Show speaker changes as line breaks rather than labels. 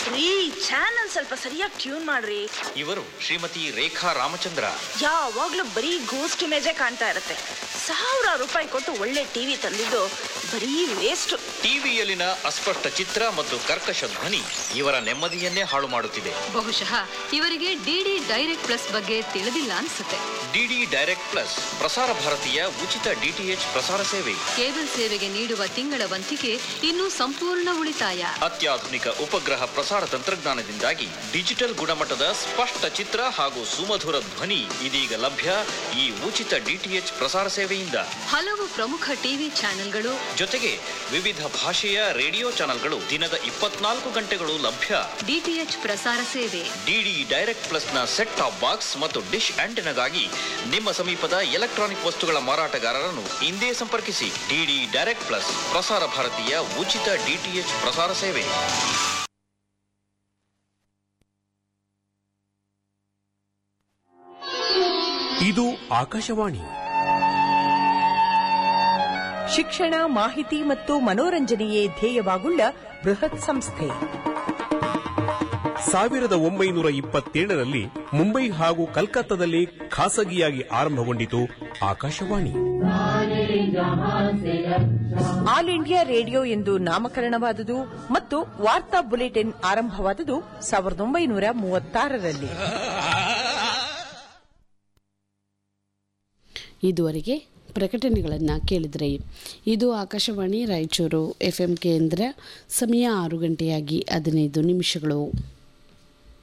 ರೀ ಚಾನಲ್ ಸ್ವಲ್ಪ ಸರಿಯಾಗಿ ಟ್ಯೂನ್ ಮಾಡ್ರಿ
ಇವರು ಶ್ರೀಮತಿ ರೇಖಾ ರಾಮಚಂದ್ರ
ಯಾವಾಗ್ಲೂ ಬರೀ ಗೋಸ್ಟ್ ಇಮೇಜೇ ಕಾಣ್ತಾ ಇರುತ್ತೆ ಸಾವಿರ ರೂಪಾಯಿ ಕೊಟ್ಟು ಒಳ್ಳೆ ಟಿವಿ ತಂದಿದ್ದು ಬರೀ ವೇಸ್ಟ್
ಟಿವಿಯಲ್ಲಿನ ಅಸ್ಪಷ್ಟ ಚಿತ್ರ ಮತ್ತು ಕರ್ಕಶ ಧ್ವನಿ ಇವರ ನೆಮ್ಮದಿಯನ್ನೇ ಹಾಳು ಮಾಡುತ್ತಿದೆ
ಬಹುಶಃ ಇವರಿಗೆ ಡಿಡಿ ಡೈರೆಕ್ಟ್ ಪ್ಲಸ್ ಬಗ್ಗೆ ತಿಳಿದಿಲ್ಲ ಅನ್ಸುತ್ತೆ
ಡಿಡಿ ಡೈರೆಕ್ಟ್ ಪ್ಲಸ್ ಪ್ರಸಾರ ಭಾರತೀಯ ಉಚಿತ ಡಿಟಿಎಚ್ ಪ್ರಸಾರ ಸೇವೆ
ಕೇಬಲ್ ಸೇವೆಗೆ ನೀಡುವ ತಿಂಗಳ ವಂತಿಗೆ ಇನ್ನು ಸಂಪೂರ್ಣ ಉಳಿತಾಯ
ಅತ್ಯಾಧುನಿಕ ಉಪಗ್ರಹ ಪ್ರಸಾರ ತಂತ್ರಜ್ಞಾನದಿಂದಾಗಿ ಡಿಜಿಟಲ್ ಗುಣಮಟ್ಟದ ಸ್ಪಷ್ಟ ಚಿತ್ರ ಹಾಗೂ ಸುಮಧುರ ಧ್ವನಿ ಇದೀಗ ಲಭ್ಯ ಈ ಉಚಿತ ಡಿಟಿಎಚ್ ಪ್ರಸಾರ ಸೇವೆಯಿಂದ
ಹಲವು ಪ್ರಮುಖ ಟಿವಿ ಚಾನೆಲ್ಗಳು
ಜೊತೆಗೆ ವಿವಿಧ ಭಾಷೆಯ ರೇಡಿಯೋ ಚಾನೆಲ್ಗಳು ದಿನದ ಇಪ್ಪತ್ನಾಲ್ಕು ಗಂಟೆಗಳು ಲಭ್ಯ
ಡಿಟಿಎಚ್ ಪ್ರಸಾರ ಸೇವೆ
ಡಿಡಿ ಡೈರೆಕ್ಟ್ ಪ್ಲಸ್ನ ಸೆಟ್ ಟಾಪ್ ಬಾಕ್ಸ್ ಮತ್ತು ಡಿಶ್ ಆಂಟೆನಾಗಾಗಿ ನಿಮ್ಮ ಸಮೀಪದ ಎಲೆಕ್ಟ್ರಾನಿಕ್ ವಸ್ತುಗಳ ಮಾರಾಟಗಾರರನ್ನು ಇಂದೇ ಸಂಪರ್ಕಿಸಿ ಡಿಡಿ ಡೈರೆಕ್ಟ್ ಪ್ಲಸ್ ಪ್ರಸಾರ ಭಾರತೀಯ ಉಚಿತ ಡಿಟಿಎಚ್ ಪ್ರಸಾರ ಸೇವೆ
ಇದು ಆಕಾಶವಾಣಿ
ಶಿಕ್ಷಣ ಮಾಹಿತಿ ಮತ್ತು ಮನೋರಂಜನೆಯೇ ಧ್ಯೇಯವಾಗುಳ್ಳ ಬೃಹತ್ ಸಂಸ್ಥೆ
ಸಾವಿರದ ಒಂಬೈನೂರ ಇಪ್ಪತ್ತೇಳರಲ್ಲಿ ಮುಂಬೈ ಹಾಗೂ ಕಲ್ಕತ್ತಾದಲ್ಲಿ ಖಾಸಗಿಯಾಗಿ ಆರಂಭಗೊಂಡಿತು ಆಕಾಶವಾಣಿ
ಆಲ್ ಇಂಡಿಯಾ ರೇಡಿಯೋ ಎಂದು ನಾಮಕರಣವಾದುದು ಮತ್ತು ವಾರ್ತಾ ಬುಲೆಟಿನ್ ಆರಂಭವಾದುದು ಸಾವಿರದ ಒಂಬೈನೂರ ಮೂವತ್ತಾರರಲ್ಲಿ
ಇದುವರೆಗೆ ಪ್ರಕಟಣೆಗಳನ್ನು ಕೇಳಿದ್ರಿ ಇದು ಆಕಾಶವಾಣಿ ರಾಯಚೂರು ಎಫ್ ಎಂ ಕೇಂದ್ರ ಸಮಯ ಆರು ಗಂಟೆಯಾಗಿ ಹದಿನೈದು ನಿಮಿಷಗಳು